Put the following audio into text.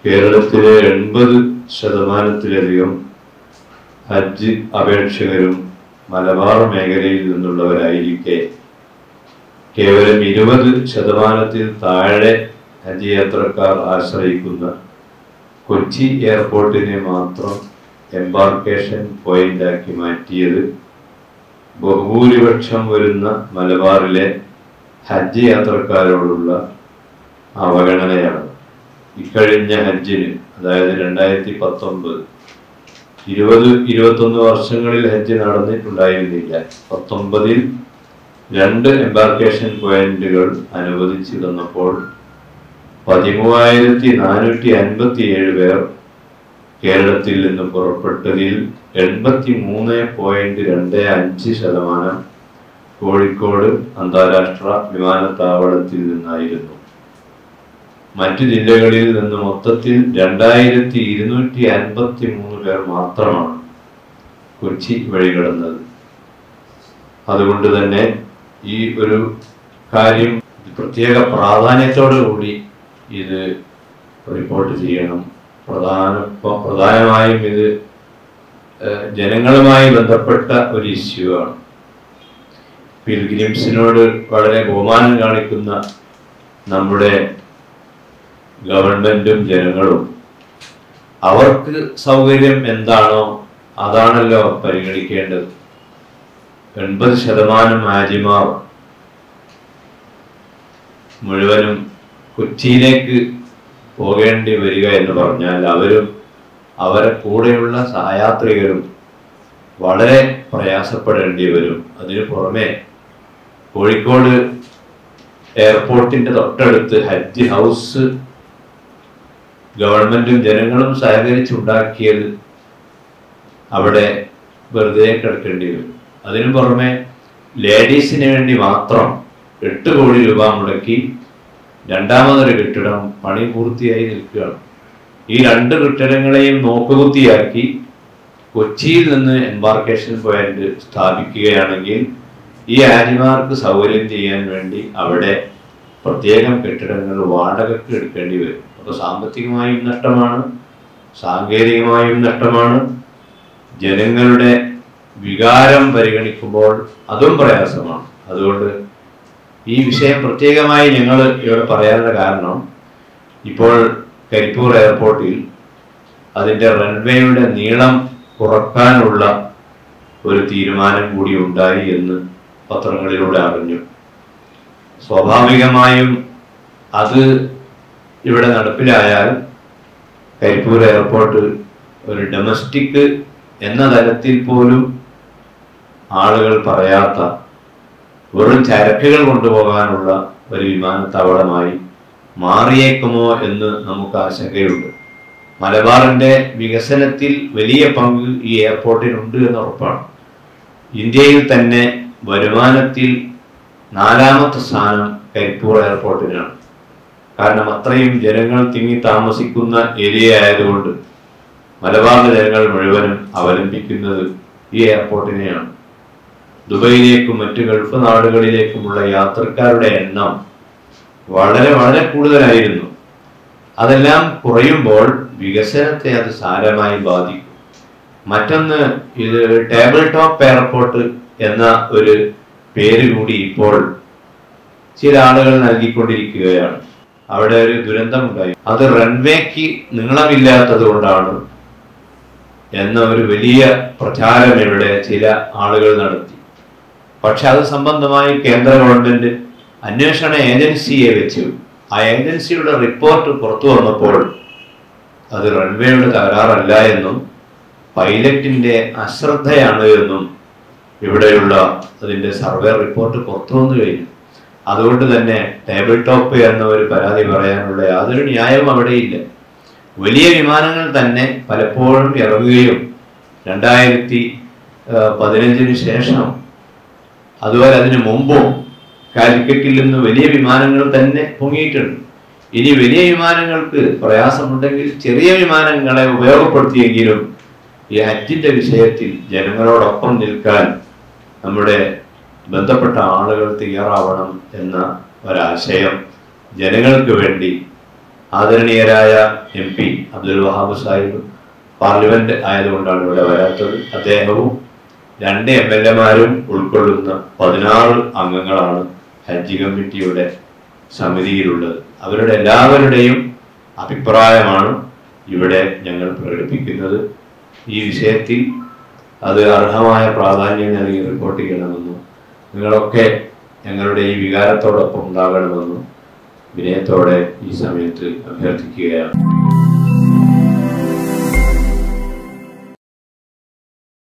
കേരളത്തിലെ എൺപത് ശതമാനത്തിലധികം ഹജ്ജ് അപേക്ഷകരും മലബാർ മേഖലയിൽ നിന്നുള്ളവരായിരിക്കെ കേവലം ഇരുപത് ശതമാനത്തിൽ താഴെ ഹജ്ജ് യാത്രക്കാർ ആശ്രയിക്കുന്ന കൊച്ചി എയർപോർട്ടിനെ മാത്രം എംബാർക്കേഷൻ പോയിന്റാക്കി മാറ്റിയത് ബഹുഭൂരിപക്ഷം വരുന്ന മലബാറിലെ ഹജ്ജ് യാത്രക്കാരോടുള്ള അവഗണനയാണ് ഇക്കഴിഞ്ഞ ഹജ്ജിന് അതായത് രണ്ടായിരത്തി പത്തൊമ്പത് ഇരുപത് ഇരുപത്തൊന്ന് വർഷങ്ങളിൽ ഹജ്ജ് നടന്നിട്ടുണ്ടായിരുന്നില്ല പത്തൊമ്പതിൽ രണ്ട് എംബാർക്കേഷൻ പോയിന്റുകൾ അനുവദിച്ചു തന്നപ്പോൾ പതിമൂവായിരത്തി നാനൂറ്റി അൻപത്തി ഏഴ് പേർ കേരളത്തിൽ നിന്ന് പുറപ്പെട്ടതിൽ എൺപത്തി മൂന്ന് പോയിന്റ് രണ്ട് അഞ്ച് ശതമാനം കോഴിക്കോട് അന്താരാഷ്ട്ര വിമാനത്താവളത്തിൽ നിന്നായിരുന്നു മറ്റു ജില്ലകളിൽ നിന്ന് മൊത്തത്തിൽ രണ്ടായിരത്തി ഇരുന്നൂറ്റി അൻപത്തി മൂന്ന് പേർ മാത്രമാണ് കൊച്ചി വഴി കടന്നത് അതുകൊണ്ട് തന്നെ ഈ ഒരു കാര്യം പ്രത്യേക പ്രാധാന്യത്തോടു കൂടി ഇത് റിപ്പോർട്ട് ചെയ്യണം പ്രധാന പ്രധാനമായും ഇത് ഏഹ്, ജനങ്ങളുമായി ബന്ധപ്പെട്ട ഒരു ഇഷ്യൂ ആണ് പിൽഗ്രിംസിനോട് വളരെ ബഹുമാനം കാണിക്കുന്ന നമ്മുടെ ഗവൺമെന്റും ജനങ്ങളും അവർക്ക് സൗകര്യം എന്താണോ അതാണല്ലോ പരിഗണിക്കേണ്ടത് എൺപത് ശതമാനം ഹാജിമാർ മുഴുവനും കൊച്ചിയിലേക്ക് പോകേണ്ടി വരിക എന്ന് പറഞ്ഞാൽ അവരും അവരെ കൂടെയുള്ള സഹയാത്രികരും വളരെ പ്രയാസപ്പെടേണ്ടി വരും അതിനു പുറമെ കോഴിക്കോട് എയർപോർട്ടിന്റെ തൊട്ടടുത്ത് ഹജ്ജ് ഹൗസ് ഗവൺമെന്റും ജനങ്ങളും സഹകരിച്ചുണ്ടാക്കിയത് അവിടെ വെറുതെ കിടക്കേണ്ടി വരും അതിനു പുറമെ ലേഡീസിന് വേണ്ടി മാത്രം എട്ട് കോടി രൂപ മുടക്കി രണ്ടാമതൊരു കെട്ടിടം പണി പൂർത്തിയായി നിൽക്കുകയാണ് ഈ രണ്ട് കെട്ടിടങ്ങളെയും നോക്കുകുത്തിയാക്കി കൊച്ചിയിൽ നിന്ന് എംബാർക്കേഷൻ പോയിന്റ് സ്ഥാപിക്കുകയാണെങ്കിൽ ഈ ആര്യമാർക്ക് സൗകര്യം ചെയ്യാൻ വേണ്ടി അവിടെ പ്രത്യേകം കെട്ടിടങ്ങൾ വാടകയ്ക്ക് എടുക്കേണ്ടി വരും അപ്പോൾ സാമ്പത്തികമായും നഷ്ടമാണ് സാങ്കേതികമായും നഷ്ടമാണ് ജനങ്ങളുടെ വികാരം പരിഗണിക്കുമ്പോൾ അതും പ്രയാസമാണ് അതുകൊണ്ട് ഈ വിഷയം പ്രത്യേകമായി ഞങ്ങൾ ഇവിടെ പറയാനുള്ള കാരണം ഇപ്പോൾ കരിപ്പൂർ എയർപോർട്ടിൽ അതിൻ്റെ റൺവേയുടെ നീളം കുറക്കാനുള്ള ഒരു തീരുമാനം കൂടി ഉണ്ടായി എന്ന് പത്രങ്ങളിലൂടെ അറിഞ്ഞു സ്വാഭാവികമായും അത് ഇവിടെ നടപ്പിലായാൽ കരിപ്പൂർ എയർപോർട്ട് ഒരു ഡൊമസ്റ്റിക് എന്ന തലത്തിൽ പോലും ആളുകൾ പറയാത്ത വെറും ചരക്കുകൾ കൊണ്ടുപോകാനുള്ള ഒരു വിമാനത്താവളമായി മാറിയേക്കുമോ എന്ന് നമുക്ക് ആശങ്കയുണ്ട് മലബാറിന്റെ വികസനത്തിൽ വലിയ പങ്ക് ഈ എയർപോർട്ടിനുണ്ട് എന്ന് ഉറപ്പാണ് ഇന്ത്യയിൽ തന്നെ വരുമാനത്തിൽ നാലാമത്തെ സ്ഥാനം കരിപ്പൂർ എയർപോർട്ടിനാണ് കാരണം അത്രയും ജനങ്ങൾ തിങ്ങി താമസിക്കുന്ന ഏരിയ ആയതുകൊണ്ട് മലബാറിലെ ജനങ്ങൾ മുഴുവനും അവലംബിക്കുന്നത് ഈ എയർപോർട്ടിനെയാണ് ദുബൈയിലേക്കും മറ്റ് ഗൾഫ് നാടുകളിലേക്കുമുള്ള യാത്രക്കാരുടെ എണ്ണം വളരെ വളരെ കൂടുതലായിരുന്നു അതെല്ലാം കുറയുമ്പോൾ വികസനത്തെ അത് സാരമായി ബാധിക്കും മറ്റൊന്ന് ഇത് ടേബിൾ ടോപ്പ് എയർപോർട്ട് എന്ന ഒരു പേര് കൂടി ഇപ്പോൾ ചില ആളുകൾ നൽകിക്കൊണ്ടിരിക്കുകയാണ് അവിടെ ഒരു ദുരന്തമുണ്ടായി അത് റൺവേക്ക് നീളമില്ലാത്തത് കൊണ്ടാണ് എന്ന ഒരു വലിയ പ്രചാരം ഇവിടെ ചില ആളുകൾ നടത്തി പക്ഷെ അത് സംബന്ധമായി കേന്ദ്ര ഗവൺമെന്റ് അന്വേഷണ ഏജൻസിയെ വെച്ചു ആ ഏജൻസിയുടെ റിപ്പോർട്ട് പുറത്തു വന്നപ്പോൾ അത് റൺവേയുടെ തകരാറല്ല എന്നും പൈലറ്റിന്റെ അശ്രദ്ധയാണ് എന്നും ഇവിടെയുള്ള അതിന്റെ സർവേ റിപ്പോർട്ട് പുറത്തു വന്നു കഴിഞ്ഞു അതുകൊണ്ട് തന്നെ ടേബിൾ ടോപ്പ് എന്ന ഒരു പരാതി പറയാനുള്ള യാതൊരു ന്യായവും അവിടെയില്ല വലിയ വിമാനങ്ങൾ തന്നെ പലപ്പോഴും ഇറങ്ങുകയും രണ്ടായിരത്തി പതിനഞ്ചിന് ശേഷം അതുപോലെ അതിനു മുമ്പും കാലിക്കറ്റിൽ നിന്ന് വലിയ വിമാനങ്ങൾ തന്നെ പൊങ്ങിയിട്ടുണ്ട് ഇനി വലിയ വിമാനങ്ങൾക്ക് പ്രയാസമുണ്ടെങ്കിൽ ചെറിയ വിമാനങ്ങളെ ഉപയോഗപ്പെടുത്തിയെങ്കിലും ഈ ഹജ്ജിന്റെ വിഷയത്തിൽ ജനങ്ങളോടൊപ്പം നിൽക്കാൻ നമ്മുടെ ബന്ധപ്പെട്ട ആളുകൾ തയ്യാറാവണം എന്ന ഒരാശയം ജനങ്ങൾക്ക് വേണ്ടി ആദരണീയരായ M P Abdul Wahab Sahib parliament ആയതുകൊണ്ടാണ് ഇവിടെ വരാത്തത് അദ്ദേഹവും രണ്ട് എം എൽ എമാരും ഉൾക്കൊള്ളുന്ന പതിനാറ് അംഗങ്ങളാണ് ഹജ്ജ് കമ്മിറ്റിയുടെ സമിതിയിലുള്ളത് അവരുടെ എല്ലാവരുടെയും അഭിപ്രായമാണ് ഇവിടെ ഞങ്ങൾ പ്രകടിപ്പിക്കുന്നത് ഈ വിഷയത്തിൽ അത് അർഹമായ പ്രാധാന്യം നൽകി റിപ്പോർട്ട് ചെയ്യണമെന്നും നിങ്ങളൊക്കെ ഞങ്ങളുടെ ഈ വികാരത്തോടൊപ്പം ഉണ്ടാകണമെന്നും വിനയത്തോടെ ഈ സമയത്ത് അഭ്യർത്ഥിക്കുകയാണ്